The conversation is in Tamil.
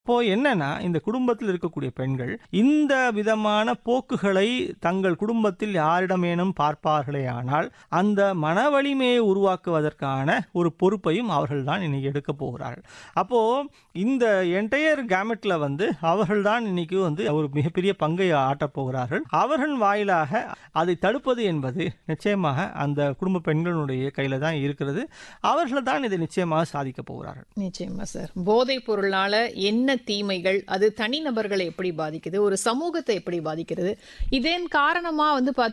இப்போ என்னன்னா இந்த குடும்பத்தில் இருக்கக்கூடிய பெண்கள் இந்த விதமான போக்குகளை தங்கள் குடும்பத்தில் யாரிடமேனும் பார்ப்பார்களே ஆனால் அந்த மன வலிமையை உருவாக்குவதற்கான ஒரு பொறுப்பையும் அவர்கள் தான் இன்னைக்கு எடுக்க போகிறார்கள் அப்போ இந்த என்டையர் கேமெட்ல வந்து அவர்கள் தான் இன்னைக்கு வந்து ஒரு மிகப்பெரிய பங்கை ஆட்டப் போகிறார்கள் அவர்கள் வாயிலாக அதை தடுப்பது என்பது நிச்சயமாக அந்த குடும்ப பெண்களுடைய கையில தான் இருக்கிறது அவர்கள் தான் இதை நிச்சயமாக சாதிக்க போகிறார்கள் நிச்சயமா சார் போதைப் பொருளால என்ன தீமைகள் அது தனிநபர்களை எப்படி பாதிக்குது ஒரு சமூகத்தை எப்படி பாதிக்கிறது இதன் காரணமா வந்து